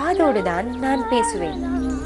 காதோடு தான் நான் பேசுவேன்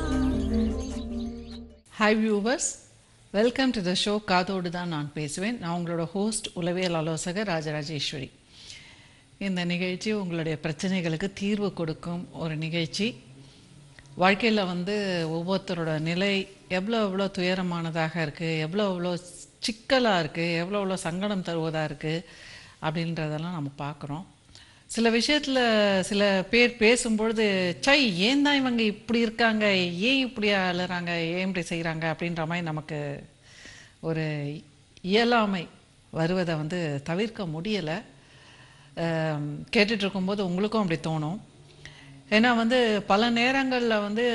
hi viewers welcome to the show காதோடு தான் நான் பேசுவேன் நான் உங்களோட ஹோஸ்ட் உளவியல் ஆலோசகர் ராஜராஜேஸ்வரி இந்த நிகழ்ச்சி உங்களுடைய பிரச்சனைகளுக்கு தீர்வு கொடுக்கும் ஒரு நிகழ்ச்சி வாழ்க்கையில் வந்து ஒவ்வொருத்தரோட நிலை எவ்வளோ எவ்வளோ துயரமானதாக இருக்குது எவ்வளோ எவ்வளோ சிக்கலாக இருக்குது எவ்வளோ எவ்வளோ சங்கடம் தருவதாக இருக்குது அப்படின்றதெல்லாம் நம்ம பார்க்குறோம் சில விஷயத்தில் சில பேர் பேசும்பொழுது சை ஏன் தான் இவங்க இப்படி இருக்காங்க ஏன் இப்படி அழுறாங்க ஏன் இப்படி செய்கிறாங்க அப்படின்ற மாதிரி நமக்கு ஒரு இயலாமை வருவதை வந்து தவிர்க்க முடியலை கேட்டுட்டு இருக்கும்போது உங்களுக்கும் அப்படி தோணும் ஏன்னா வந்து பல நேரங்களில் வந்து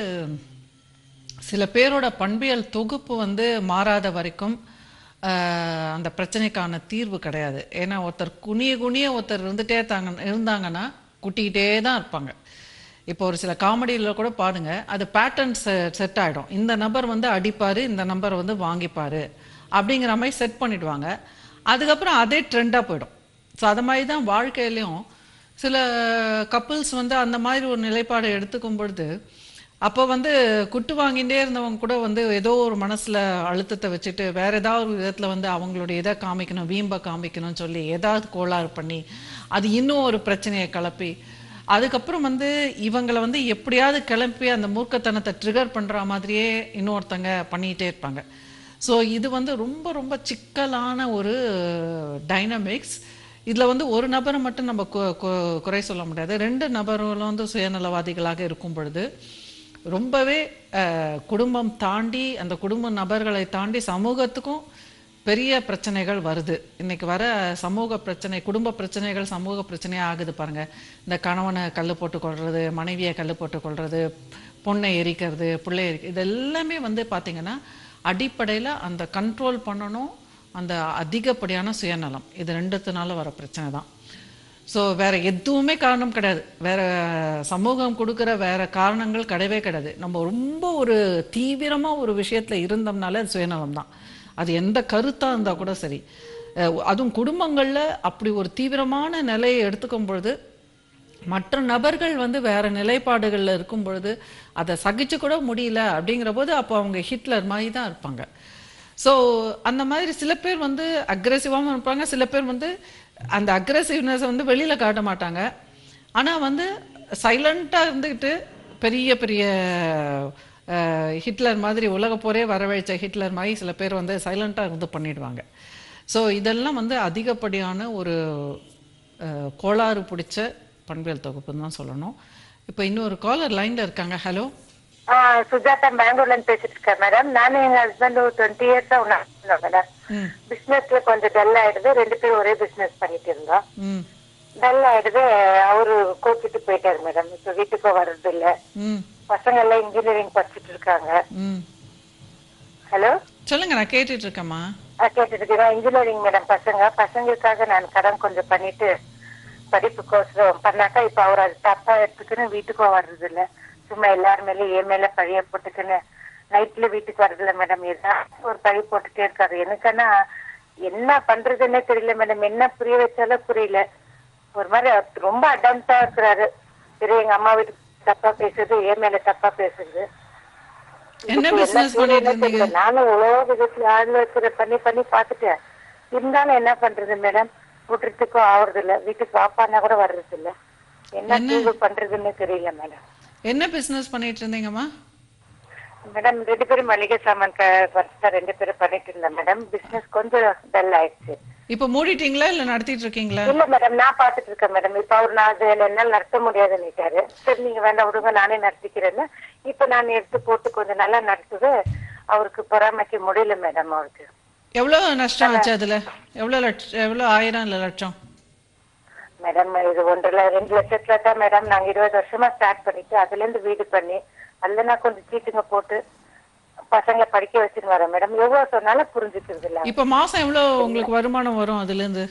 சில பேரோட பண்பியல் தொகுப்பு வந்து மாறாத வரைக்கும் ஆஹ், அந்த பிரச்சனைக்கான தீர்வு கிடையாது ஏன்னா ஒருத்தர் குனிய குனிய ஒருத்தர் இருந்துட்டே தாங்க இருந்தாங்கன்னா குட்டிக்கிட்டே தான் இருப்பாங்க இப்போ ஒரு சில காமெடியில் கூட பாடுங்க அது பேட்டர்ன் செட் ஆகிடும் இந்த நபர் வந்து அடிப்பார் இந்த நம்பர் வந்து வாங்கிப்பார் அப்படிங்கிற மாதிரி செட் பண்ணிடுவாங்க அதுக்கப்புறம் அதே ட்ரெண்டாக போயிடும் ஸோ அது மாதிரி தான் வாழ்க்கையிலையும் சில கப்புள்ஸ் வந்து அந்த மாதிரி ஒரு நிலைப்பாடு எடுத்துக்கும் பொழுது அப்போ வந்து குட்டு வாங்கிட்டே இருந்தவங்க கூட வந்து ஏதோ ஒரு மனசில் அழுத்தத்தை வச்சுட்டு வேற ஏதாவது ஒரு விதத்தில் வந்து அவங்களுடைய இதை காமிக்கணும் வீம்பை காமிக்கணும்னு சொல்லி ஏதாவது கோளாறு பண்ணி அது இன்னும் ஒரு பிரச்சனையை கிளப்பி அதுக்கப்புறம் வந்து இவங்களை வந்து எப்படியாவது கிளப்பி அந்த மூர்க்கத்தனத்தை ட்ரிகர் பண்ணுற மாதிரியே இன்னொருத்தங்க பண்ணிகிட்டே இருப்பாங்க ஸோ இது வந்து ரொம்ப ரொம்ப சிக்கலான ஒரு டைனமிக்ஸ் இதில் வந்து ஒரு நபரை மட்டும் நம்ம கு- கு- குறை சொல்ல முடியாது ரெண்டு நபர்களும் வந்து சுயநலவாதிகளாக இருக்கும் பொழுது ரொம்பவே அஹ், குடும்பம் தாண்டி அந்த குடும்ப நபர்களை தாண்டி சமூகத்துக்கும் பெரிய பிரச்சனைகள் வருது இன்னைக்கு வர சமூக பிரச்சனை குடும்ப பிரச்சனைகள் சமூக பிரச்சனையாக ஆகுது பாருங்க இந்த கணவனை கல் போட்டு கொள்றது மனைவியை கல் போட்டு கொள்றது பொண்ணை எரிக்கிறது பிள்ளை எரிக்க இது எல்லாமே வந்து பார்த்தீங்கன்னா அடிப்படையில் அந்த கண்ட்ரோல் பண்ணணும் அந்த அதிகப்படியான சுயநலம் இது ரெண்டுத்தினால வர பிரச்சனை தான் ஸோ வேற எதுவுமே காரணம் கிடையாது வேற சமூகம் கொடுக்குற வேற காரணங்கள் கிடையவே கிடையாது நம்ம ரொம்ப ஒரு தீவிரமா ஒரு விஷயத்துல இருந்தோம்னாலே அது சுயநலம் தான் அது எந்த கருத்தா இருந்தா கூட சரி அஹ் அதுவும் குடும்பங்கள்ல அப்படி ஒரு தீவிரமான நிலையை எடுத்துக்கும் பொழுது மற்ற நபர்கள் வந்து வேற நிலைப்பாடுகள்ல இருக்கும் பொழுது அதை சகிச்சு கூட முடியல அப்படிங்கிற போது அப்போ அவங்க ஹிட்லர் மாதிரி தான் இருப்பாங்க ஸோ அந்த மாதிரி சில பேர் வந்து அக்ரெசிவாகவும் இருப்பாங்க சில பேர் வந்து அந்த அக்ரெசிவ்னஸை வந்து வெளியில காட்ட மாட்டாங்க ஆனா வந்து சைலண்டா இருந்துக்கிட்டு பெரிய பெரிய அஹ், ஹிட்லர் மாதிரி உலக போரே வரவழைச்ச ஹிட்லர் மாதிரி சில பேர் வந்து சைலண்டா இருந்து பண்ணிடுவாங்க ஸோ இதெல்லாம் வந்து அதிகப்படியான ஒரு அஹ், கோளாறு பிடிச்ச பண்பியல் தொகுப்புன்னு தான் சொல்லணும் இப்போ இன்னொரு காலர் லைன்ல இருக்காங்க ஹலோ ஆ, சுஜாதா பெங்களூர்ல இருந்து பேசிட்டு இருக்கேன் மேடம் நானும் எங்க ஹஸ்பண்ட் ஒரு டுவெண்ட்டி இயர்ஸா ஒன்னா மேடம் ம் பிசினஸ்ல கொஞ்சம் டல் ஆயிடுது ரெண்டு பேரும் ஒரே பிசினஸ் பண்ணிட்டு இருந்தோம் ம் டல் ஆயிடுது அவரு கோச்சிட்டு போயிட்டாரு மேடம் இப்ப வீட்டுக்கும் வர்றது இல்ல ம் பசங்க எல்லாம் இன்ஜினியரிங் படிச்சிட்டு இருக்காங்க ம் ஹலோ சொல்லுங்க நான் கேட்டுட்டு இருக்கேம்மா கேட்டுட்டு இருக்கேன் இன்ஜினியரிங் மேடம் பசங்க பசங்களுக்காக நான் கடன் கொஞ்சம் பண்ணிட்டு படிப்புக்கோசரம் பண்ணாக்கா இப்ப அவர் அது தப்பா எடுத்துக்கின்னு வீட்டுக்கும் வர்றது இல்ல சும்மா எல்லார் மேலயும் என் மேல பழிய போட்டுக்கின்னு நைட்ல வீட்டுக்கு வர்றது இல்ல மேடம் ஏதாவது ஒரு பழி போட்டுட்டே இருக்காரு எனக்குன்னா என்ன பண்றதுன்னே தெரியல மேடம் என்ன புரிய வச்சாலும் புரியல ஒரு மாதிரி அவர் ரொம்ப அடம்ஸா இருக்கிறாரு சரி எங்க அம்மா வீட்டுக்கு தப்பா பேசுறது என் மேல தப்பா பேசுறது என்ன இதுக்கு business செய்யறதுன்னே பண்ணிட்டு இருந்தீங்க? தெரியல. நானும் உலக விதத்துல ஆழ்ல இருக்கிற பண்ணி பண்ணி பாத்துட்டேன் இருந்தாலும் என்ன பண்றது மேடம் விட்டுறதுக்கும் ஆவறது இல்ல வீட்டுக்கு வாப்பான்னா கூட வர்றது இல்ல என்ன தீர்வு பண்றதுன்னு தெரியல மேடம் என்ன பிசினஸ் பண்ணிட்டு இருந்தீங்கம்மா மேடம் ரெண்டு பேரும் மளிகை சாமான் வர்த்தா ரெண்டு பேரும் பண்ணிட்டு இருந்தேன் மேடம் பிசினஸ் கொஞ்சம் டல் ஆயிடுச்சு இப்போ மூடிட்டீங்களா இல்ல நடத்திட்டு இருக்கீங்களா இல்ல மேடம் நான் பாத்துட்டு இருக்கேன் மேடம் இப்ப அவர் நான் அது என்னால நடத்த முடியாதுன்னுட்டாரு சரி நீங்க வேண்டாம் விடுங்க நானே நடத்திக்கிறேன்னு இப்ப நான் எடுத்து போட்டு கொஞ்சம் நல்லா நடத்துது அவருக்கு பராமரிக்க முடியல மேடம் அவருக்கு எவ்வளவு நஷ்டம் ஆச்சு அதுல எவ்வளவு லட்சம் எவ்வளவு ஆயிரம் இல்ல லட்சம் மேடம் இது ஒன்றரை ரெண்டு லட்சத்துல தான் மேடம் நாங்க இருபது வருஷமா ஸ்டார்ட் பண்ணிட்டு அதுல இருந்து வீடு பண்ணி அதுல நான் கொஞ்சம் சீட்டுங்க போட்டு பசங்களை படிக்க வச்சுன்னு வரேன் மேடம் எவ்வளவு சொன்னாலும் புரிஞ்சுக்கிறது இல்ல இப்ப மாசம் எவ்வளவு உங்களுக்கு வருமானம் வரும் அதுல இருந்து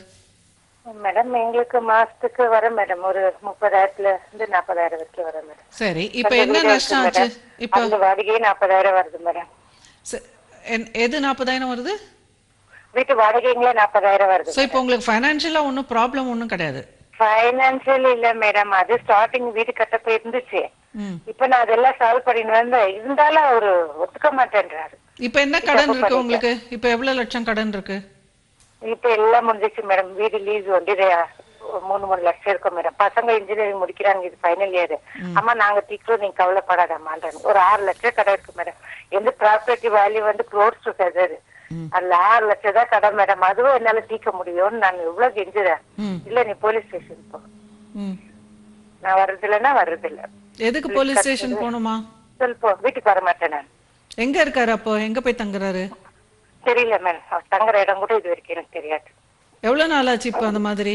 மேடம் எங்களுக்கு மாசத்துக்கு வரும் மேடம் ஒரு முப்பதாயிரத்துல இருந்து நாற்பதாயிரம் வரைக்கும் வரும் மேடம் சரி இப்ப என்ன நஷ்டம் ஆச்சு இப்ப அந்த வாடகையே நாற்பதாயிரம் வருது மேடம் ச- என்- எது நாற்பதாயிரம் வருது வீட்டு வாடகைங்களே நாற்பதாயிரம் வருது சோ இப்போ உங்களுக்கு ஃபைனான்சியலா ஒன்றும் ப்ராப்ளம் ஒன்றும் கிடையாது ஃபைனான்சியல் இல்ல மேடம் அது ஸ்டார்டிங் வீடு கட்டப்ப இருந்துச்சு ம் இப்ப நான் அதெல்லாம் சால்வ் பண்ணிட்டு வந்தேன் இருந்தாலும் அவரு ஒத்துக்க மாட்டேன்றாரு இப்போ என்ன கடன் இருக்கு உங்களுக்கு இப்போ எவ்வளவு லட்சம் கடன் இருக்கு இப்ப எல்லாம் முடிஞ்சிச்சு மேடம் வீடு லீஸ் வந்து இது மூணு மூணு லட்சம் இருக்கும் மேடம் பசங்க இன்ஜினியரிங் முடிக்கிறாங்க இது ஃபைனல் இயர் அம்மா நாங்க தீக்கிறோம் நீங்க கவலைப்படாதம்மான்றாங்க ஒரு ஆறு லட்சம் கடை இருக்கு மேடம் எந்த ப்ராப்பர்ட்டி வேல்யூ வந்து க்ரோர்ஸ் டு ஃபெதர் அதுல ஆறு லட்சம் தான் கடை மேடம் அதுவும் என்னால தீர்க்க முடியும்னு நான் எவ்வளவு கெஞ்சுறேன் ம் இல்ல நீ போலீஸ் ஸ்டேஷன் போ ம் நான் வர்றது இல்லைன்னா வர்றது இல்ல எதுக்கு போலீஸ் ஸ்டேஷன் போகணுமா சொல் போ வீட்டுக்கு வர மாட்டேன் நான் எங்க இருக்காரு அப்போ எங்க போய் தங்குறாரு தெரியல மேடம் அவர் தங்குற இடம் கூட இது வரைக்கும் எனக்கு தெரியாது எவ்வளவு நாள் ஆச்சு இப்போ அந்த மாதிரி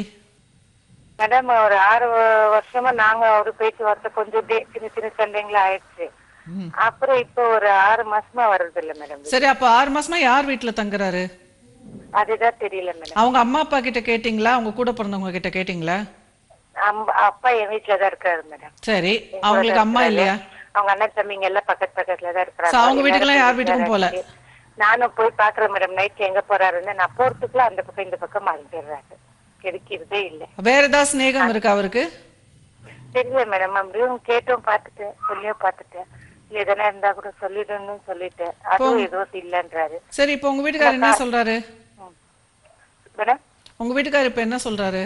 மேடம் ஒரு ஆறு வ- வருஷமா நாங்க அவரு போயிட்டு வரது கொஞ்சம் இப்படியே சின்ன சின்ன சண்டைங்களா ஆயிடுச்சு ம். அப்புறம் இப்போ ஒரு ஆறு மாசமா வர்றது இல்ல மேடம் சரி அப்போ ஆறு மாசமா யார் வீட்டுல தங்குறாரு அதுதான் தெரியல மேடம் அவங்க அம்மா அப்பா கிட்ட கேட்டிங்களா அவங்க கூட பிறந்தவங்க கிட்ட கேட்டிங்களா அம்- அப்பா என் வீட்டுல தான் இருக்காரு மேடம் சரி அவங்களுக்கு அம்மா இல்லையா அவங்க அண்ணன் தம்பிங்க எல்லாம் பக்கத்து பக்கத்துல தான் So, இருக்கிறாங்க அவங்க வீட்டுக்கெல்லாம் யார் வீட்டுக்கும் போல நானும் போய் பாக்குறேன் மேடம் நைட் எங்க போறாருன்னு நான் போறதுக்குள்ள அந்த பக்கம் இந்த பக்கம் மறைஞ்சிடுறாரு கிடைக்கிறதே இல்ல வேற ஏதாவது சிநேகம் இருக்கு அவருக்கு தெரியல மேடம் அப்படியும் கேட்டும் பார்த்துட்டேன் சொல்லியும் பார்த்துட்டேன் இல்ல எதனா இருந்தா கூட சொல்லிடணும்னு சொல்லிட்டேன் அதுவும் எதுவும் இல்லைன்றாரு சரி இப்போ உங்க வீட்டுக்காரர் என்ன சொல்றாரு ம். மேடம் உங்க வீட்டுக்காரர் இப்ப என்ன சொல்றாரு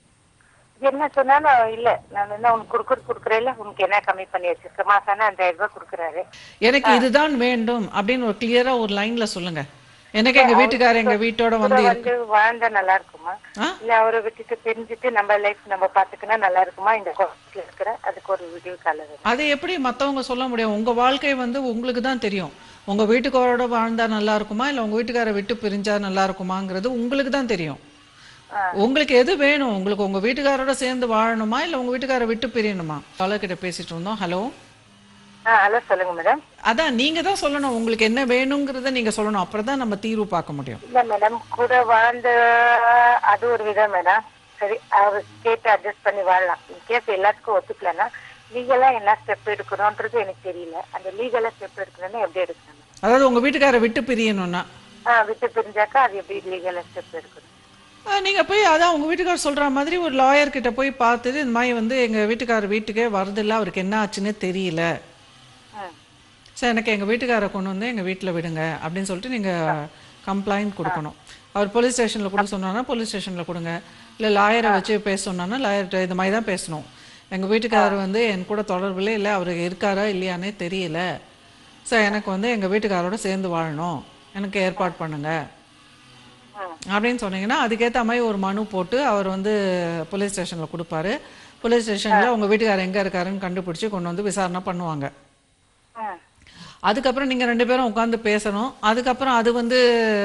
என்ன சொன்னாலும் இல்ல நான் என்ன உனக்கு குடுக்குற குடுக்குறேன்ல உனக்கு என்ன கம்மி பண்ணி வச்சிருக்க மாசானா அஞ்சாயிரம் ரூபாய் குடுக்குறாரு எனக்கு இதுதான் வேண்டும் அப்படின்னு ஒரு கிளியரா ஒரு லைன்ல சொல்லுங்க எனக்கு எங்க வீட்டுக்காரர் எங்க வீட்டோட வந்து கூட இருக்கு வந்து வாழ்ந்தா நல்லா இருக்குமா ஆ? இல்ல அவரை விட்டுட்டு தெரிஞ்சுட்டு நம்ம லைஃப் நம்ம பாத்துக்கினா நல்லா இருக்குமா இந்த கோபத்துல இருக்கிற அதுக்கு ஒரு வீடியோ கால் அதை எப்படி மத்தவங்க சொல்ல முடியும் உங்க வாழ்க்கை வந்து உங்களுக்கு தான் தெரியும் உங்க வீட்டுக்காரோட வாழ்ந்தா நல்லா இருக்குமா இல்ல உங்க வீட்டுக்காரரை விட்டு பிரிஞ்சா நல்லா இருக்குமாங்கிறது உங்களுக்கு தான் தெரியும் உங்களுக்கு எது வேணும் உங்களுக்கு உங்க வீட்டுக்காரோட சேர்ந்து வாழணுமா இல்ல உங்க வீட்டுக்காரரை விட்டு பிரியணுமா கிட்ட பேசிட்டு இருந்தோம் ஹலோ ஆ ஹலோ சொல்லுங்க மேடம் அதான் நீங்க தான் சொல்லணும் உங்களுக்கு என்ன வேணுங்கிறத நீங்க சொல்லணும் அப்புறம் தான் நம்ம தீர்வு பார்க்க முடியும் இல்ல மேடம் கூட வாழ்ந்த அது ஒரு விதம் மேடம் சரி அவர் கேட்டு அட்ஜஸ்ட் பண்ணி வாழலாம் இன்கேஸ் எல்லாத்துக்கும் ஒத்துக்கலன்னா லீகலா என்ன ஸ்டெப் எடுக்கணும்ன்றது எனக்கு தெரியல அந்த லீகலா ஸ்டெப் எடுக்கணும்னா எப்படி எடுக்கணும் அதாவது உங்க வீட்டுக்காரரை விட்டு பிரியணும்னா ஆ விட்டு பிரிஞ்சாக்கா அது எப்படி லீகலா ஸ்டெப் எடுக்கணும் ஆ, நீங்க போய் அதான் உங்க வீட்டுக்காரர் சொல்ற மாதிரி ஒரு லாயர் கிட்ட போய் பார்த்துட்டு இந்த மாதிரி வந்து எங்க வீட்டுக்காரர் வீட்டுக்கே வரதில்ல அவருக்கு என்ன ஆச்சுன்னு தெரியல ம் சார் எனக்கு எங்க வீட்டுக்காரரை கொண்டு வந்து எங்க வீட்டுல விடுங்க அப்படின்னு சொல்லிட்டு நீங்க கம்ப்ளைண்ட் கொடுக்கணும் அவர் போலீஸ் ஸ்டேஷன்ல கூட சொன்னானா போலீஸ் ஸ்டேஷன்ல கொடுங்க இல்ல லாயரை வச்சு பேச சொன்னானா லாயர்கிட்ட இந்த மாதிரி தான் பேசணும் எங்க வீட்டுக்காரர் வந்து என் கூட தொடர்புல இல்லை அவர் இருக்காரா இல்லையானே தெரியல சார் எனக்கு வந்து எங்க வீட்டுக்காரோட சேர்ந்து வாழணும் எனக்கு ஏற்பாடு பண்ணுங்க ம் அப்படின்னு சொன்னீங்கன்னா அதுக்கேற்ற மாதிரி ஒரு மனு போட்டு அவர் வந்து போலீஸ் ஸ்டேஷனில் கொடுப்பாரு போலீஸ் ஸ்டேஷனில் உங்கள் வீட்டுக்காரர் எங்கே இருக்காருன்னு கண்டுபிடிச்சி கொண்டு வந்து விசாரணை பண்ணுவாங்க ம் அதுக்கப்புறம் நீங்கள் ரெண்டு பேரும் உட்காந்து பேசணும் அதுக்கப்புறம் அது வந்து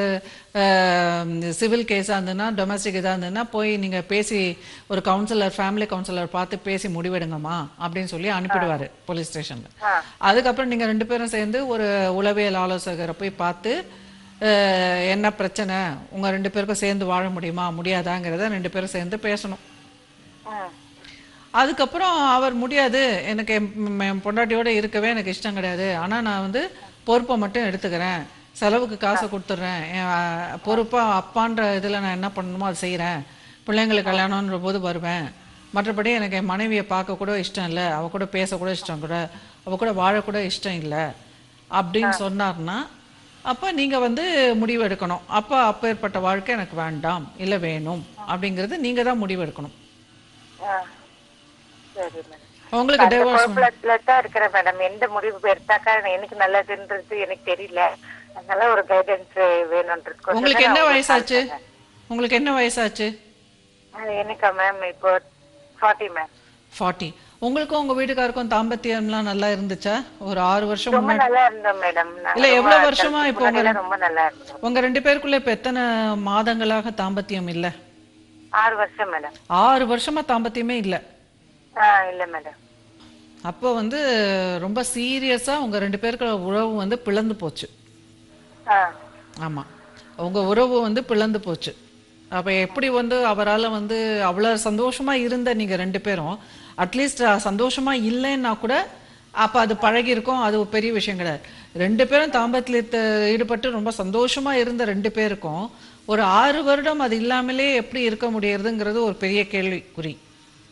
சிவில் கேஸாக இருந்ததுன்னா டொமஸ்டிக் இதாக இருந்ததுன்னா போய் நீங்கள் பேசி ஒரு கவுன்சிலர் ஃபேமிலி கவுன்சிலர் பார்த்து பேசி முடிவெடுங்கம்மா அப்படின்னு சொல்லி அனுப்பிடுவார் போலீஸ் ஸ்டேஷனில் ஆ. அதுக்கப்புறம் நீங்கள் ரெண்டு பேரும் சேர்ந்து ஒரு உளவியல் ஆலோசகரை போய் பார்த்து அஹ், என்ன பிரச்சனை உங்கள் ரெண்டு பேருக்கும் சேர்ந்து வாழ முடியுமா முடியாதாங்கிறத ரெண்டு பேரும் சேர்ந்து பேசணும் ம் அதுக்கப்புறம் அவர் முடியாது எனக்கு என் ம், என் பொண்டாட்டியோட இருக்கவே எனக்கு இஷ்டம் கிடையாது ஆனால் நான் வந்து பொறுப்பை மட்டும் எடுத்துக்கிறேன் செலவுக்கு காசை கொடுத்துட்றேன் என் அஹ், பொறுப்பா அப்பான்ற இதில் நான் என்ன பண்ணணுமோ அதை செய்கிறேன் பிள்ளைங்களுக்கு கல்யாணம்ன்ற போது வருவேன் மற்றபடி எனக்கு என் மனைவியை பார்க்க கூட இஷ்டம் இல்லை அவ கூட பேச கூட இஷ்டம் கூட அவ கூட வாழக்கூட இஷ்டம் இல்லை அப்படின்னு சொன்னார்னா அப்போ நீங்கள் வந்து முடிவு எடுக்கணும் அப்போ அப்பேற்பட்ட வாழ்க்கை எனக்கு வேண்டாம் இல்லை வேணும் அப்படிங்கிறது நீங்கள் தான் முடிவு எடுக்கணும் ஆ சரி மேடம் உங்களுக்கு அந்த டிவோர்ஸ் குழப்பத்துல தான் இருக்கிறேன் மேடம் எந்த முடிவு எடுத்தாக்கா எனக்கு நல்லதுன்றது எனக்கு தெரியல அதனால ஒரு கைடன்ஸ் வேணும்ன்றது உங்களுக்கு என்ன வயசாச்சு உங்களுக்கு என்ன வயசாச்சு எனக்கா மேம் இப்போ ஃபார்ட்டி மேம் ஃபார்ட்டி உங்களுக்கும் உங்க வீட்டுக்காருக்கும் தாம்பத்தியம்லாம் நல்லா இருந்துச்சா ஒரு ஆறு வருஷம் ரொம்ப முன்னாடி நல்லா இருந்தோம் மேடம் இல்ல, எவ்வளவு வருஷமா இப்போ உங்க- ரொம்ப நல்லா இருந்தோம் உங்க ரெண்டு பேருக்குள்ள இப்ப எத்தனை மாதங்களாக தாம்பத்தியம் இல்ல ஆறு வருஷம் மேடம் ஆறு வருஷமா தாம்பத்தியமே இல்ல ஆ இல்ல மேடம் அப்போ வந்து ரொம்ப சீரியஸா உங்க ரெண்டு பேருக்கு உறவு வந்து பிளந்து போச்சு ஆ ஆமா உங்க உறவு வந்து பிளந்து போச்சு அப்ப எப்படி வந்து அவரால வந்து அவ்வளவு சந்தோஷமா இருந்த நீங்க ரெண்டு பேரும் அட்லீஸ்ட் சந்தோஷமா இல்லைன்னா கூட அப்ப அது பழகி இருக்கும் அது ஒரு பெரிய விஷயம் கிடையாது ரெண்டு பேரும் தாம்பத்தியத்தை ஈடுபட்டு ரொம்ப சந்தோஷமா இருந்த ரெண்டு பேருக்கும் ஒரு ஆறு வருடம் அது இல்லாமலே எப்படி இருக்க முடியறதுங்கிறது ஒரு பெரிய கேள்விக்குறி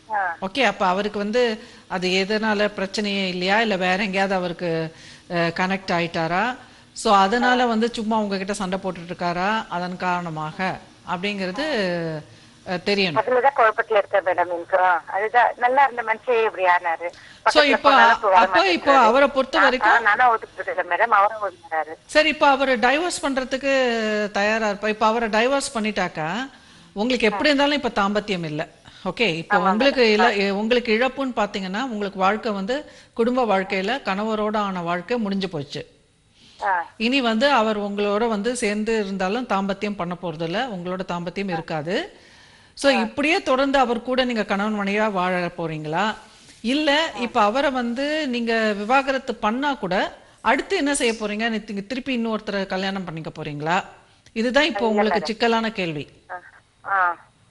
ஆ. ஓகே அப்ப அவருக்கு வந்து அது எதனால பிரச்சனையே இல்லையா இல்ல வேற எங்கேயாவது அவருக்கு கனெக்ட் ஆயிட்டாரா சோ அதனால வந்து சும்மா உங்ககிட்ட சண்டை போட்டுட்டு இருக்காரா அதன் காரணமாக அப்படிங்கிறது அஹ், தெரியணும் அதுலதான் குழப்பத்துல இருக்கேன் மேடம் எனக்கு ஆ, அதுதான் நல்லா இருந்த மனுஷன் இப்படி ஆனாரு சோ பக்கத்துல இப்போ போனாலும் இப்ப வர அப்போ இப்போ மாட்டேங்கிறாரு. அவரை பொறுத்த வரைக்கும் ஆ, நானும் ஒதுக்குறது இல்லை மேடம் அவரும் ஒதுக்குறாரு சரி இப்போ அவர் டைவர்ஸ் பண்றதுக்கு தயாரா இருப்பா இப்போ அவரை டைவர்ஸ் பண்ணிட்டாக்கா உங்களுக்கு எப்படி இருந்தாலும் இப்போ தாம்பத்தியம் இல்லை ஓகே இப்போ உங்களுக்கு இழ உங்களுக்கு இழப்புன்னு பார்த்தீங்கன்னா உங்களுக்கு வாழ்க்கை வந்து குடும்ப வாழ்க்கையில கணவரோட ஆன வாழ்க்கை முடிஞ்சு போச்சு ஆ, இனி வந்து அவர் உங்களோட வந்து சேர்ந்து இருந்தாலும் தாம்பத்தியம் பண்ண போறதில்ல உங்களோட தாம்பத்தியம் இருக்காது சோ இப்படியே தொடர்ந்து அவர் கூட நீங்க கணவன் மனைவியா வாழ போறீங்களா இல்ல இப்ப அவரை வந்து நீங்க விவாகரத்து பண்ணா கூட அடுத்து என்ன செய்ய போறீங்க நீங்க திருப்பி இன்னொருத்தரை கல்யாணம் பண்ணிக்க போறீங்களா இதுதான் இப்போ உங்களுக்கு சிக்கலான கேள்வி ஆ, ஆ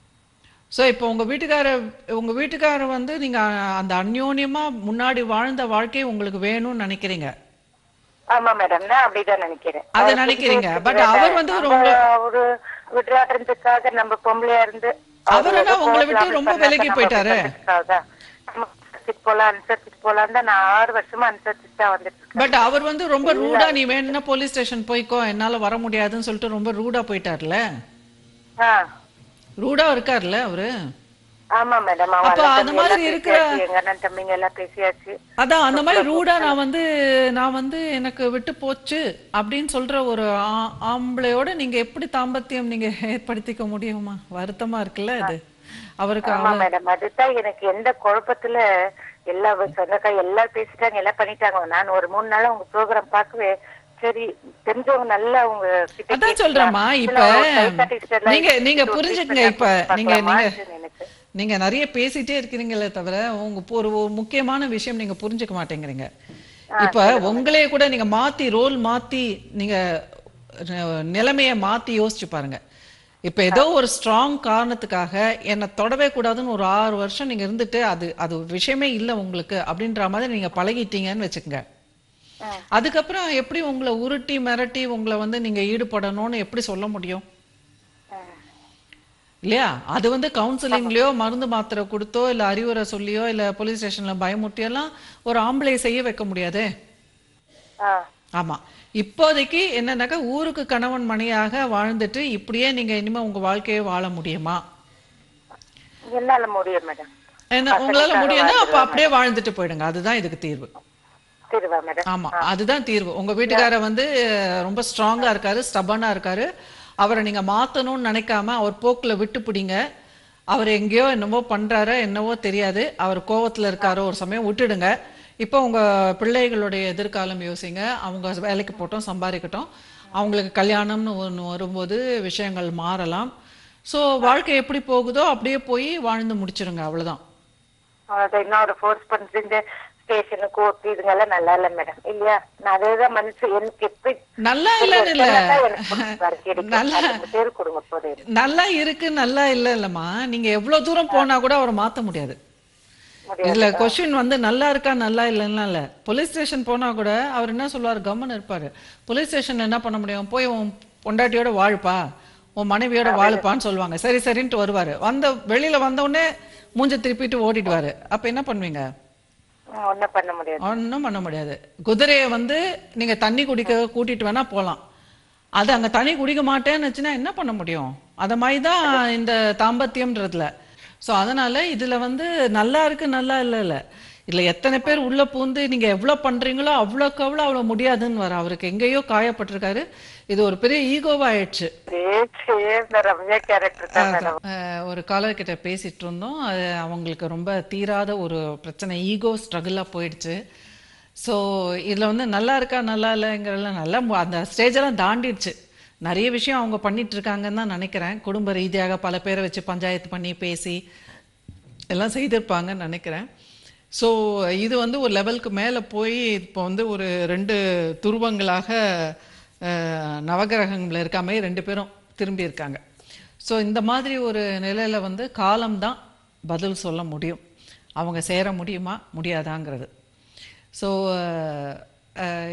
சோ இப்போ உங்க வீட்டுக்கார உங்க வீட்டுக்காரர் வந்து நீங்க அந்த அந்யோன்யமா முன்னாடி வாழ்ந்த வாழ்க்கை உங்களுக்கு வேணும்னு நினைக்கிறீங்க ஆமா மேடம் நான் அப்படிதான் நினைக்கிறேன் அதை அவர் நினைக்கிறீங்க. புரிஞ்சு But வச்சுக்கிறாரு. அவர் வந்து ஒரு நம்ம அவரு விடுறாடுறதுக்காக நம்ம பொம்பளையா இருந்து அவர் அவரு என்ன ஏதோ உங்களை விட்டு கோவத்துல ரொம்ப அப்படி விலகி பண்ணாக்க போயிட்டாரு. நம்ம விடுறதுக்காக. நம்ம அனுசரிச்சுட்டு போலாம் அனுசரிச்சுட்டு போலாம் தான் நான் ஆறு வருஷமா அனுசரிச்சுட்டு தான் வந்துட்டு இருக்கேன் பட் அவர் வந்து ரொம்ப ரூடா நீ வேணும்னா போலீஸ் ஸ்டேஷன் போய்க்கோ என்னால வர முடியாதுன்னு சொல்லிட்டு ரொம்ப ரூடா போயிட்டார்ல ஆ, ரூடா இருக்கார்ல அவரு ஆமா மேடம் அவன் அப்ப அண்ணன் அந்த தம்பி மாதிரி எல்லாம் இருக்கிற- பேசியாச்சு, எங்க அண்ணன் தம்பிங்க எல்லாம் பேசியாச்சு அதான் அந்த மாதிரி ரூடா நான் வந்து நான் வந்து எனக்கு விட்டு போச்சு அப்படின்னு சொல்ற ஒரு ஆ- ஆம்பளையோட நீங்க எப்படி தாம்பத்தியம் நீங்க ஏற்படுத்திக்க முடியுமா வருத்தமா இருக்குல்ல அது அவருக்கு ஆமா மேடம் அதுதான் எனக்கு எந்த குழப்பத்துல எல்லா சொந்தக்காய் எல்லாம் பேசிட்டாங்க எல்லாம் பண்ணிட்டாங்க நான் ஒரு மூணு நாளா உங்க ப்ரோக்ராம் பார்க்கவே சரி தெரிஞ்சவங்க நல்லா உங்க கிட்ட அதான் கேட்கலாம். சொல்றேம்மா, இல்ல, இப்ப ஒரு psychiatrist எல்லாம் நீங்க- நீங்க ஒரு புரிஞ்சுக்கங்க treatment இப்ப. நீங்க- பார்க்கலாமான்னு நீங்க- எனக்கு. நீங்க நிறைய பேசிட்டே இருக்கிறீங்களே தவிர உங்க இப்போ ஒரு ஒரு முக்கியமான விஷயம் நீங்க புரிஞ்சுக்க மாட்டேங்கிறீங்க இப்ப உங்களே கூட நீங்க மாத்தி ரோல் மாத்தி நீங்க அஹ், நிலைமைய மாத்தி யோசிச்சு பாருங்க இப்ப ஏதோ ஒரு ஸ்ட்ராங் காரணத்துக்காக என்னை தொடவே கூடாதுன்னு ஒரு ஆறு வருஷம் நீங்க இருந்துட்டு அது அது விஷயமே இல்ல உங்களுக்கு அப்படின்ற மாதிரி நீங்க பழகிட்டீங்கன்னு வச்சுக்கோங்க அதுக்கப்புறம் எப்படி உங்களை உருட்டி மிரட்டி உங்களை வந்து நீங்க ஈடுபடணும்னு எப்படி சொல்ல முடியும் இல்லையா அது வந்து கவுன்சிலிங்லயோ மருந்து மாத்திரை கொடுத்தோ இல்ல அறிவுரை சொல்லியோ இல்ல போலீஸ் ஸ்டேஷன்ல பயமுட்டியோ எல்லாம் ஒரு ஆம்பளையை செய்ய வைக்க முடியாதே ஆ, ஆமா இப்போதைக்கு என்னன்னாக்கா ஊருக்கு கணவன் மணியாக வாழ்ந்துட்டு இப்படியே நீங்க இனிமே உங்க வாழ்க்கையை வாழ முடியுமா என்னால முடியும் மேடம் என்ன உங்களால முடியும்னா அப்ப அப்படியே வாழ்ந்துட்டு போயிடுங்க அதுதான் இதுக்கு தீர்வு சரிவா மேடம் ஆமா அதுதான் தீர்வு உங்க வீட்டுக்காரர் வந்து அஹ், ரொம்ப ஸ்ட்ராங்கா இருக்காரு ஸ்டபனா இருக்காரு அவரை நீங்க மாத்தணும்னு நினைக்காம அவர் போக்குல விட்டு பிடிங்க அவர் எங்கேயோ என்னவோ பண்றாரோ என்னவோ தெரியாது அவர் கோவத்துல இருக்காரோ ஒரு சமயம் விட்டுடுங்க இப்போ உங்க பிள்ளைகளுடைய எதிர்காலம் யோசிங்க அவங்க வேலைக்கு போட்டோம் சம்பாதிக்கட்டும் அவங்களுக்கு கல்யாணம்னு ஒன்று வரும்போது விஷயங்கள் மாறலாம் ஸோ வாழ்க்கை எப்படி போகுதோ அப்படியே போய் வாழ்ந்து முடிச்சிருங்க அவ்வளவுதான் அதை இன்னும் ஒரு ஃபோர்ஸ் பண்றது இந்த ஸ்டேஷனுக்கு ஓட்டு இதுங்கெல்லாம் நல்லா இல்ல மேடம் இல்லையா நான் அதேதான் மனசு எனக்கு எப்படி நல்லா இல்லைன்னு இல்ல எனக்கு பிடிச்சிருக்கு. கிடைக்கும். நல்லா அதுக்கு பேர் கொடுங்க போதும் நல்லா இருக்கு நல்லா இல்ல இல்லம்மா நீங்க எவ்வளவு தூரம் போனா கூட அவரை மாத்த முடியாது முடியாது. இதுல கொஸ்டின் வந்து நல்லா இருக்கா நல்லா இல்லைன்னா இல்ல போலீஸ் ஸ்டேஷன் போனா கூட அவர் என்ன சொல்லுவாரு கம்மன் இருப்பாரு போலீஸ் ஸ்டேஷன்ல என்ன பண்ண முடியும் போய் உன் பொண்டாட்டியோட வாழுப்பா உன் மனைவியோட வாழுப்பான்னு சொல்லுவாங்க சரி சரின்ட்டு வருவாரு வந்த வெளியில வந்த உடனே மூஞ்ச திருப்பிட்டு ஓடிடுவாரு அப்ப என்ன பண்ணுவீங்க ம், ஒண்ணும் பண்ண முடியாது ஒன்றும் பண்ண முடியாது குதிரையை வந்து நீங்க தண்ணி குடிக்க கூட்டிட்டு வேணா போலாம் அது அங்க தண்ணி குடிக்க மாட்டேன்னு வச்சுன்னா என்ன பண்ண முடியும் அத மாதிரி தான் இந்த தாம்பத்தியம்ன்றதுல சோ அதனால இதுல வந்து நல்லா இருக்கு நல்லா இல்ல இல்ல இல்ல எத்தனை பேர் உள்ள பூந்து நீங்க எவ்வளவு பண்றீங்களோ அவ்வளோக்கு அவ்வளோ அவ்வளவு முடியாதுன்னு வர அவருக்கு எங்கேயோ காயப்பட்டிருக்காரு இது ஒரு பெரிய ஈகோவாயிடுச்சு பேச்சே இந்த ரம்யா கேரக்டர் தான் மேடம் அஹ் ஒரு காலர் கிட்ட பேசிட்டு இருந்தோம் அது அவங்களுக்கு ரொம்ப தீராத ஒரு பிரச்சனை ஈகோ ஸ்ட்ரகிளாக போயிடுச்சு ஸோ இதில் வந்து நல்லா இருக்கா நல்லா இல்லைங்கிறதெல்லாம் நல்லா மு- அந்த ஸ்டேஜெல்லாம் தாண்டிடுச்சு நிறைய விஷயம் அவங்க பண்ணிட்டு இருக்காங்கன்னு தான் நினைக்கிறேன் குடும்ப ரீதியாக பல பேரை வச்சு பஞ்சாயத்து பண்ணி பேசி எல்லாம் செய்திருப்பாங்கன்னு நினைக்கிறேன் ஸோ இது வந்து ஒரு லெவலுக்கு மேலே போய் இப்போ வந்து ஒரு ரெண்டு துருவங்களாக அஹ், நவகிரகங்கள்ல இருக்க மாதிரி ரெண்டு பேரும் திரும்பி இருக்காங்க ஸோ இந்த மாதிரி ஒரு நிலையில வந்து காலம்தான் பதில் சொல்ல முடியும் அவங்க சேர முடியுமா முடியாதாங்கிறது ஸோ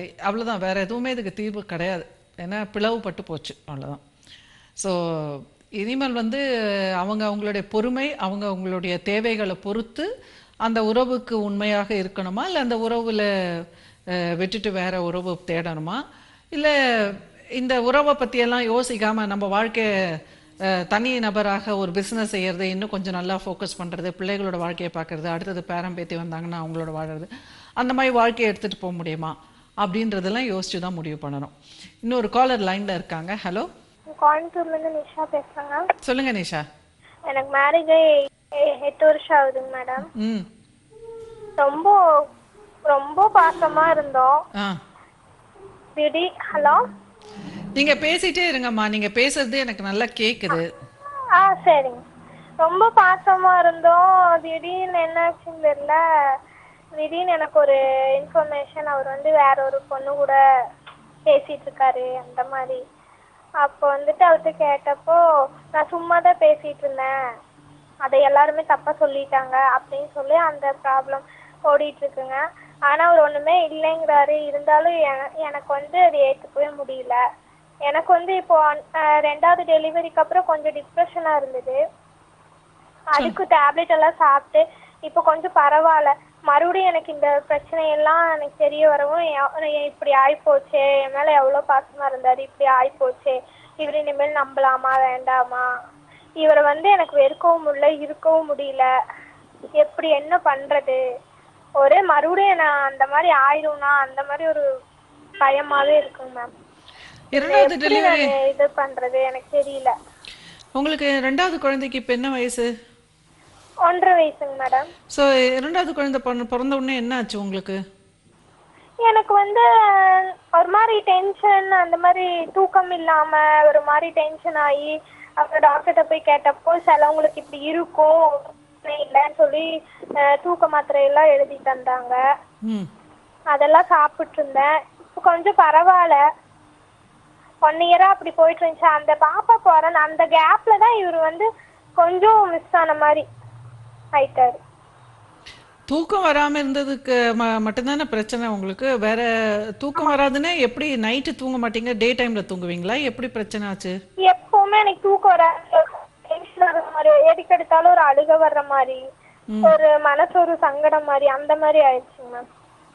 அவ்வளோதான் வேற எதுவுமே இதுக்கு தீர்வு கிடையாது ஏன்னா பிளவுபட்டு போச்சு அவ்வளோதான் ஸோ இனிமேல் வந்து அவங்க அவங்களுடைய பொறுமை அவங்க அவங்களுடைய தேவைகளை பொறுத்து அந்த உறவுக்கு உண்மையாக இருக்கணுமா இல்லை அந்த உறவுல அஹ், விட்டுட்டு வேற உறவு தேடணுமா இல்லை இந்த உறவை பற்றியெல்லாம் யோசிக்காம நம்ம வாழ்க்கைய அஹ், தனி நபராக ஒரு பிஸ்னஸ் செய்யறது இன்னும் கொஞ்சம் நல்லா ஃபோக்கஸ் பண்ணுறது பிள்ளைகளோட வாழ்க்கையை பார்க்கறது அடுத்தது பேரம் பேத்தி வந்தாங்கன்னா அவங்களோட வாழறது அந்த மாதிரி வாழ்க்கையை எடுத்துகிட்டு போக முடியுமா அப்படின்றதெல்லாம் யோசிச்சு தான் முடிவு பண்ணணும் இன்னொரு காலர் லைனில் இருக்காங்க ஹலோ கோயம்புத்தூர்லேருந்து நிஷா பேசுகிறேங்க சொல்லுங்க நிஷா எனக்கு மேரேஜ் ஆகி எ- எட்டு வருஷம் ஆகுதுங்க மேடம் ம் ரொம்ப ரொம்ப பாசமா இருந்தோம் ஆ திடீர் ஹலோ நீங்க பேசிட்டே இருங்கம்மா நீங்க பேசுறது எனக்கு நல்லா கேக்குது ஆ சரிங்க ரொம்ப பாசமா இருந்தோம் திடீர்னு என்னாச்சுன்னு தெரியல திடீர்னு எனக்கு ஒரு இன்ஃபர்மேஷன் அவர் வந்து வேற ஒரு பொண்ணு கூட பேசிட்டு இருக்காரு அந்த மாதிரி அப்போ வந்துட்டு அவர்கிட்ட கேட்டப்போ நான் சும்மா தான் பேசிட்டு இருந்தேன் அதை எல்லாருமே தப்பா சொல்லிட்டாங்க அப்படின்னு சொல்லி அந்த ப்ராப்ளம் ஓடிட்டு இருக்குங்க ஆனா அவர் ஒண்ணுமே இல்லைங்கிறாரு இருந்தாலும் என- எனக்கு வந்து அது ஏத்துக்கவே முடியல எனக்கு வந்து இப்போ அஹ், ரெண்டாவது டெலிவரிக்கு அப்புறம் கொஞ்சம் டிப்ரெஷனா இருந்தது அதுக்கு டேப்லெட் எல்லாம் சாப்பிட்டு இப்போ கொஞ்சம் பரவாயில்ல மறுபடியும் எனக்கு இந்த பிரச்சனையெல்லாம் எனக்கு தெரிய வரவும் எ- எ- இப்படி ஆயிப்போச்சே என் மேல எவ்வளவு பாசமா இருந்தாரு இப்படி ஆயிப்போச்சே இவர் இனிமேல் நம்பலாமா வேண்டாமா இவரை வந்து எனக்கு வெறுக்கவும் முடியல இருக்கவும் முடியல எப்படி என்ன பண்றது ஒரே மறுபடியும் நான் அந்த மாதிரி ஆயிடும்னா அந்த மாதிரி ஒரு பயமாவே இருக்குங்க மேம் இரண்டாவது எப்படி டெலிவரி நான் இது பண்றது எனக்கு தெரியல உங்களுக்கு ரெண்டாவது குழந்தைக்கு இப்ப என்ன வயசு ஒன்றரை வயசுங்க மேடம் ஸோ இரண்டாவது குழந்தை பிறந்த பிறந்த உடனே என்ன ஆச்சு உங்களுக்கு எனக்கு வந்து ஒரு மாதிரி டென்ஷன் அந்த மாதிரி தூக்கம் இல்லாம ஒரு மாதிரி டென்ஷன் ஆகி அப்புறம் டாக்டர்கிட்ட போய் கேட்டப்போ சிலவங்களுக்கு இப்படி இருக்கும் இல்லைன்னு சொல்லி அஹ், தூக்க மாத்திரை எல்லாம் எழுதி தந்தாங்க ம் அதெல்லாம் சாப்பிட்டு இருந்தேன் இப்போ கொஞ்சம் பரவாயில்ல ஒன் இயரா அப்படி போயிட்டு இருந்துச்சு அந்த பாப்பா பிறந்த அந்த கேப்ல தான் இவர் வந்து கொஞ்சம் மிஸ் ஆன மாதிரி ஆயிட்டாரு தூக்கம் வராம இருந்ததுக்கு ம மட்டும்தானே பிரச்சனை உங்களுக்கு வேற தூக்கம் வராதுன்னா எப்படி நைட்டு தூங்க மாட்டீங்க டே டைம்ல தூங்குவீங்களா எப்படி பிரச்சனை ஆச்சு எப்பவுமே எனக்கு தூக்கம் வராது டென்ஷன் ஆகுற மாதிரி எதுக்கு எடுத்தாலும் ஒரு அழுக வர்ற மாதிரி ஒரு மனசு ஒரு சங்கடம் மாதிரி அந்த மாதிரி ஆயிடுச்சுங்க மேம்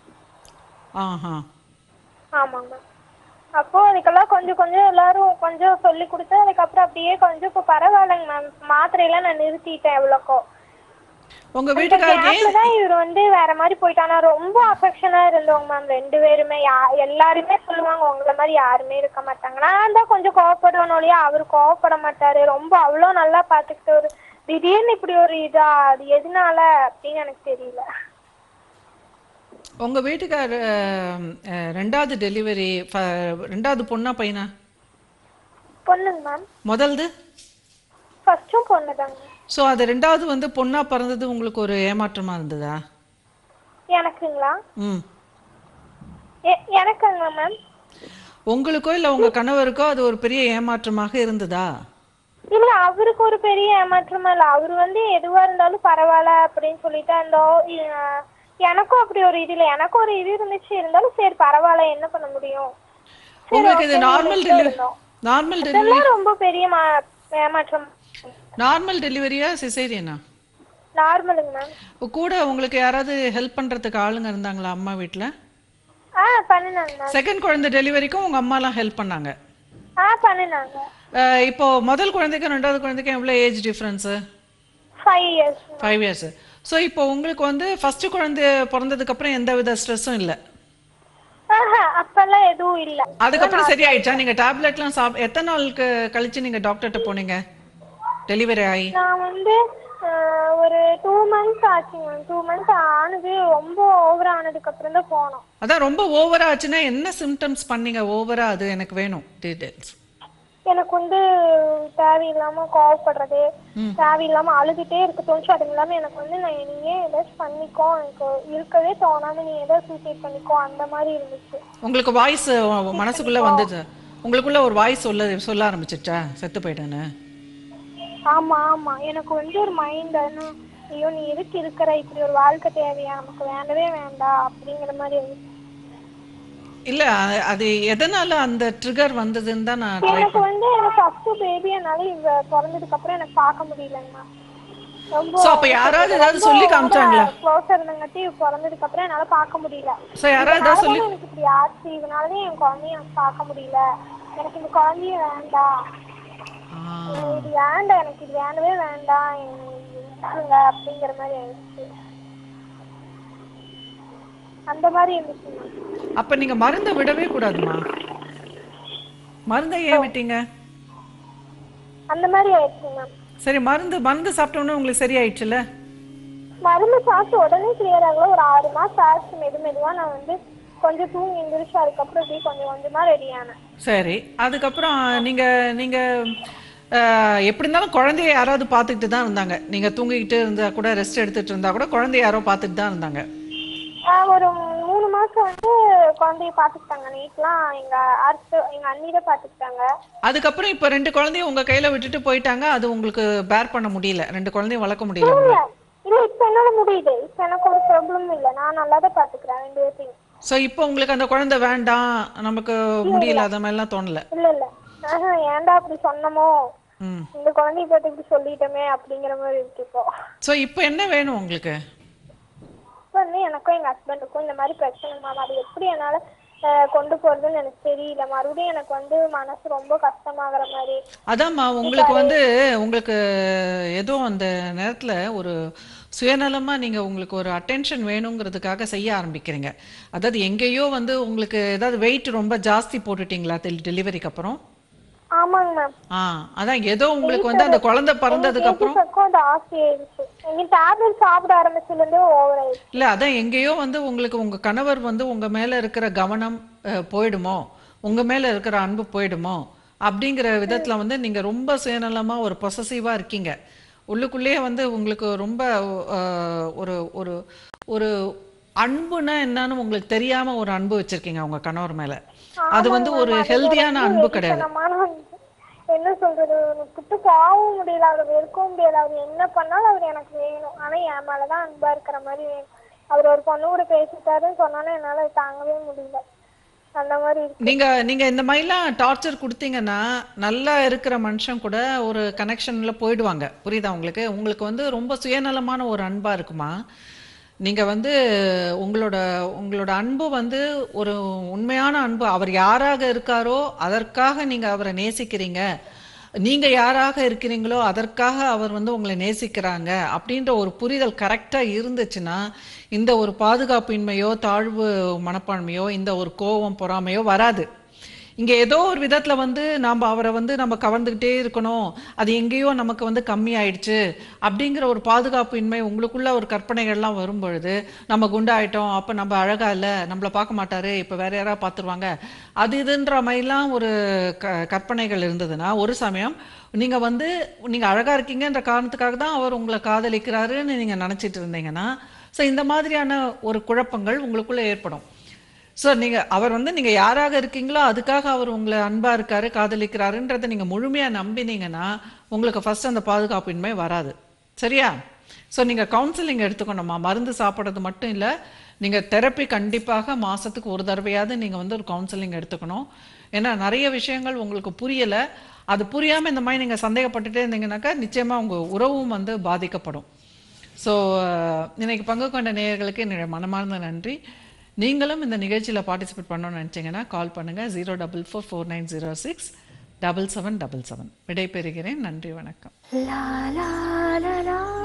ஆஹா ஆமாங்க மேம் அப்போ அதுக்கெல்லாம் கொஞ்சம் கொஞ்சம் எல்லாரும் கொஞ்சம் சொல்லி கொடுத்து அதுக்கப்புறம் அப்படியே கொஞ்சம் இப்போ பரவாயில்லைங்க மேம் மாத்திரையெல்லாம் நான் நிறுத்திட்டேன் எவ்வளோக்கோ உங்க இந்த வீட்டுக்காரருக்கு கேப்ல தான் இவர் வந்து வேற மாதிரி போயிட்டானா ரொம்ப அஃபெக்ஷனா இருந்தவங்க மேம் ரெண்டு பேருமே யா- எல்லாருமே சொல்லுவாங்க உங்களை மாதிரி யாருமே இருக்க மாட்டாங்க நான் தான் கொஞ்சம் கோவப்படுவேன் ஒழிய அவர் கோவப்பட மாட்டாரு ரொம்ப அவ்வளோ நல்லா பாத்துக்கிட்டு ஒரு திடீர்னு இப்படி ஒரு இதா அது எதனால அப்படின்னு எனக்கு தெரியல உங்க வீட்டுக்கார ரெண்டாவது டெலிவரி ரெண்டாவது பொண்ணா பையனா பொண்ணுங்க மேம் முதல்து ஃபர்ஸ்டும் பொண்ணு தாங்க ஸோ அது ரெண்டாவது வந்து பொண்ணா பிறந்தது உங்களுக்கு ஒரு ஏமாற்றமா இருந்ததா எனக்குங்களா ம் எ- எனக்குங்களா மேம் உங்களுக்கோ இல்லை உங்க கணவருக்கோ அது ஒரு பெரிய ஏமாற்றமாக இருந்ததா இல்ல அவருக்கு ஒரு பெரிய ஏமாற்றமா இல்ல அவரு வந்து எதுவா இருந்தாலும் பரவாயில்ல அப்படின்னு சொல்லிட்டு இருந்தோம் இ- எனக்கும் அப்படி ஒரு இது இல்ல எனக்கும் ஒரு இது இருந்துச்சு இருந்தாலும் சரி பரவாயில்ல என்ன பண்ண முடியும் சரி, உங்களுக்கு இது okay, நார்மல் வீட்டுல டெலிவரி இருந்தோம். நார்மல் டெலிவரி இதெல்லாம் ரொம்ப பெரிய மா- ஏமாற்றம் நார்மல் டெலிவரியா சிசேரியனா நார்மலுங்க மேம் கூட உங்களுக்கு யாராவது ஹெல்ப் பண்றதுக்கு ஆளுங்க இருந்தாங்களா அம்மா வீட்ல ஆ பண்ணினாங்க மேம் செகண்ட் குழந்தை டெலிவரிக்கும் உங்க அம்மாலாம் ஹெல்ப் பண்ணாங்க ஆ பண்ணினாங்க அஹ் இப்போ முதல் குழந்தைக்கும் ரெண்டாவது குழந்தைக்கும் எவ்வளோ age difference five years five years so இப்போ உங்களுக்கு வந்து ஃபர்ஸ்ட் குழந்தை பிறந்ததுக்கு அப்புறம் எந்த வித ஸ்ட்ரெஸ்ஸும் இல்லை ஆஹா அப்பெல்லாம் எதுவும் இல்ல அதுக்கப்புறம் சரியாயிடுச்சா நீங்க டேப்லெட்லாம் சாப் எத்தனை நாளுக்கு கழிச்சு நீங்க டாக்டர்கிட்ட போனீங்க டெலிவரி ஆகி நான் வந்து ஆஹ், ஒரு டூ மந்த்ஸ் ஆச்சுங்க மேம் டூ மந்த்ஸ் ஆனது ரொம்ப ஓவர் ஆனதுக்கு அப்புறம் தான் போனோம் அதான் ரொம்ப ஓவரா ஆச்சுன்னா என்ன சிம்டம்ஸ் பண்ணீங்க ஓவரா அது எனக்கு வேணும் டீடைல்ஸ் எனக்கு வந்து தேவையில்லாம கோவப்படுறது தேவையில்லாம அழுதுட்டே இருக்க தோணுச்சு அதுவும் இல்லாம எனக்கு வந்து நான் நீயே ஏதாச்சும் பண்ணிக்கோ எனக்கு இருக்கவே தோணாம நீ ஏதாவது சூசைட் பண்ணிக்கோ அந்த மாதிரி இருந்துச்சு உங்களுக்கு வாய்ஸ் மனசுக்குள்ள வந்துச்சு உங்களுக்குள்ள ஒரு வாய்ஸ் சொல்ல சொல்ல ஆரம்பிச்சிச்சா செத்து போயிட்டேன்னு ஆமா ஆமா எனக்கு வந்து ஒரு மைண்ட் ஐயோ நீ எதுக்கு இருக்கிற இப்படி ஒரு வாழ்க்கை தேவையா நமக்கு வேண்டவே வேண்டாம் அப்படிங்கிற மாதிரி இருந்துச்சு இல்ல அ- அது எதனால அந்த ட்ரிகர் வந்ததுன்னு தான் நான் ட்ரை எனக்கு வந்து எனக்கு ஃபர்ஸ்ட் பேபி என்னால இவ பிறந்ததுக்கு அப்புறம் எனக்கு பார்க்க முடியலங்கம்மா ரொம்ப சோ அப்ப யாராவது ஏதாவது சொல்லி காமிச்சாங்களா க்ளோஸா இருந்தங்காட்டி இவ பிறந்ததுக்கு அப்புறம் என்னால பார்க்க முடியல சோ யாராவது ஏதாவது சொல்லி அதனால எனக்கு இப்படி ஆச்சு இதனாலதான் என் குழந்தைய எனக்கு பார்க்க முடியல எனக்கு இந்த குழந்தைய வேண்டாம் ஆ, இது வேண்டாம் எனக்கு இது வேண்டவே வேண்டாம் என்னை விட்டுருங்க அப்படிங்கிற மாதிரி ஆயிடுச்சு அந்த மாதிரி இருந்துச்சுமா அப்ப நீங்க மருந்தை விடவே கூடாதுமா மருந்தை ஏன் விட்டீங்க அந்த மாதிரி ஆயிடுச்சு மேம் சரி மருந்து மருந்து சாப்பிட்ட உடனே உங்களுக்கு சரியாயிடுச்சுல மருந்து சாப்பிட்டு உடனே கிளியர் ஆகல ஒரு ஆறு மாசம் ஆச்சு மெது மெதுவா நான் வந்து கொஞ்சம் தூங்கி எந்திரிச்சு அதுக்கப்புறம் அப்படியே கொஞ்சம் கொஞ்சமா ரெடி ஆனேன் சரி அதுக்கப்புறம் நீங்க நீங்க அஹ், எப்படி இருந்தாலும் குழந்தைய யாராவது பார்த்துக்கிட்டு தான் இருந்தாங்க நீங்க தூங்கிக்கிட்டு இருந்தா கூட ரெஸ்ட் எடுத்துட்டு இருந்தா கூட குழந்தைய யாரோ பார்த்துட்டு தான் இருந்தாங்க ஆஹ் ஒரு மூணு மாசம் வந்து குழந்தைய பாத்துக்கிட்டாங்க நைட்லாம் எங்க அடுத்து எங்க அண்ணி தான் பாத்துக்கிட்டாங்க அதுக்கப்புறம் இப்ப ரெண்டு குழந்தையும் உங்க கையில விட்டுட்டு போயிட்டாங்க அது உங்களுக்கு பேர் பண்ண முடியல ரெண்டு குழந்தையும் வளர்க்க முடியல இல்ல உங்களால. இல்ல இப்ப என்னால முடியுது இப்ப எனக்கு ஒரு ப்ராப்ளமும் இல்ல நான் நல்லா தான் பாத்துக்கிறேன் ரெண்டு பேர்த்தையும் சோ இப்போ உங்களுக்கு அந்த குழந்தை வேண்டாம் நமக்கு முடியல அந்த மாதிரிலாம் தோணல இல்ல இல்ல ஆஹா, ஏன்டா அப்படி சொன்னமோ ம் இந்த குழந்தைய பத்தி இப்படி சொல்லிட்டோமே அப்படிங்கிற மாதிரி இருக்கு இப்போ சோ இப்போ என்ன வேணும் உங்களுக்கு இப்ப வந்து எனக்கும் எங்க ஹஸ்பண்டுக்கும் இந்த மாதிரி பிரச்சனை மேம் அது எப்படி என்னால ஆஹ், கொண்டு போறதுன்னு எனக்கு தெரியல மறுபடியும் எனக்கு வந்து மனசு ரொம்ப கஷ்டமாகற மாதிரி அதாம்மா உங்களுக்கு வந்து உங்களுக்கு ஏதோ அந்த நேரத்துல ஒரு சுயநலமா நீங்க உங்களுக்கு ஒரு அட்டென்ஷன் வேணுங்கிறதுக்காக செய்ய ஆரம்பிக்கிறீங்க அதாவது எங்கேயோ வந்து உங்களுக்கு ஏதாவது வெயிட் ரொம்ப ஜாஸ்தி போட்டுட்டீங்களா டெலிவரிக்கு அப்புறம் ஆமாங்க மேம் ஆ அதான் ஏதோ உங்களுக்கு வந்து அந்த குழந்தை பிறந்ததுக்கு அப்புறம் பக்கம் அது ஆசையாயிருச்சு எங்க டேப்லெட் சாப்பிட ஆரம்பிச்சதுல இருந்தே ஓவர் ஆயிடுச்சு இல்ல அதான் எங்கேயோ வந்து உங்களுக்கு உங்க கணவர் வந்து உங்க மேல இருக்கிற கவனம் அஹ், போயிடுமோ உங்க மேல இருக்கிற அன்பு போயிடுமோ அப்படிங்கிற விதத்துல வந்து நீங்க ரொம்ப சுயநலமா ஒரு பொசசிவா இருக்கீங்க உள்ளுக்குள்ளேயே வந்து உங்களுக்கு ரொம்ப அஹ், ஒரு ஒரு ஒரு அன்புனா என்னன்னு உங்களுக்கு தெரியாம ஒரு அன்பு வச்சிருக்கீங்க உங்க கணவர் மேல அது வந்து ஒரு ஹெல்தியான அன்பு கிடையாது வெறித்தனமான அன்பு. என்ன சொல்றது எனக்கு விட்டு போகவும் முடியல அவரை வெறுக்கவும் முடியல அவர் என்ன பண்ணாலும் அவர் எனக்கு வேணும் ஆனா என் மேலதான் அன்பா இருக்கிற மாதிரி வேணும் அவர் ஒரு பொண்ணு கூட பேசிட்டாருன்னு சொன்னாலும் என்னால அதை தாங்கவே முடியல அந்த மாதிரி இருக்கு நீங்க நீங்க இந்த மாதிரிலாம் டார்ச்சர் கொடுத்தீங்கன்னா நல்லா இருக்கிற மனுஷன் கூட ஒரு கனெக்ஷன்ல போயிடுவாங்க புரியுதா உங்களுக்கு உங்களுக்கு வந்து ரொம்ப சுயநலமான ஒரு அன்பா இருக்குமா நீங்க வந்து உங்களோட உங்களோட அன்பு வந்து ஒரு உண்மையான அன்பு அவர் யாராக இருக்காரோ அதற்காக நீங்க அவரை நேசிக்கிறீங்க நீங்க யாராக இருக்கிறீங்களோ அதற்காக அவர் வந்து உங்களை நேசிக்கிறாங்க அப்படின்ற ஒரு புரிதல் கரெக்டா இருந்துச்சுன்னா இந்த ஒரு பாதுகாப்பின்மையோ தாழ்வு மனப்பான்மையோ இந்த ஒரு கோபம் பொறாமையோ வராது இங்க ஏதோ ஒரு விதத்துல வந்து நாம அவரை வந்து நம்ம கவர்ந்துகிட்டே இருக்கணும் அது எங்கேயோ நமக்கு வந்து கம்மி ஆயிடுச்சு அப்படிங்கிற ஒரு பாதுகாப்பு இன்மை உங்களுக்குள்ள ஒரு கற்பனைகள்லாம் வரும் பொழுது நம்ம குண்டாயிட்டோம் அப்ப நம்ம அழகா இல்ல நம்மள பார்க்க மாட்டாரு இப்ப வேற யாராவது பார்த்துருவாங்க அது இதுன்ற மாதிரிலாம் ஒரு க கற்பனைகள் இருந்ததுன்னா ஒரு சமயம் நீங்க வந்து நீங்க அழகா இருக்கீங்கன்ற காரணத்துக்காக தான் அவர் உங்களை காதலிக்கிறாருன்னு நீங்க நினைச்சிட்டு இருந்தீங்கன்னா ஸோ இந்த மாதிரியான ஒரு குழப்பங்கள் உங்களுக்குள்ள ஏற்படும் ஸோ நீங்க அவர் வந்து நீங்க யாராக இருக்கீங்களோ அதுக்காக அவர் உங்களை அன்பா இருக்காரு காதலிக்கிறாருன்றதை நீங்க முழுமையா நம்பினீங்கன்னா உங்களுக்கு ஃபர்ஸ்ட் அந்த பாதுகாப்பின்மை வராது சரியா ஸோ நீங்க கவுன்சிலிங் எடுத்துக்கணுமா மருந்து சாப்பிட்றது மட்டும் இல்ல நீங்க தெரப்பி கண்டிப்பாக மாசத்துக்கு ஒரு தடவையாவது நீங்க வந்து ஒரு கவுன்சிலிங் எடுத்துக்கணும் ஏன்னா நிறைய விஷயங்கள் உங்களுக்கு புரியல அது புரியாம இந்த மாதிரி நீங்க சந்தேகப்பட்டுட்டே இருந்தீங்கன்னாக்கா நிச்சயமா உங்க உறவும் வந்து பாதிக்கப்படும் ஸோ இன்னைக்கு பங்கு கொண்ட நேயர்களுக்கு என்னுடைய மனமார்ந்த நன்றி நீங்களும் இந்த நிகழ்ச்சியில் பார்ட்டிசிபேட் பண்ணணும்னு நினச்சிங்கன்னா கால் பண்ணுங்கள் zero double four four nine zero six double seven double seven விடைபெறுகிறேன் நன்றி வணக்கம் La la la la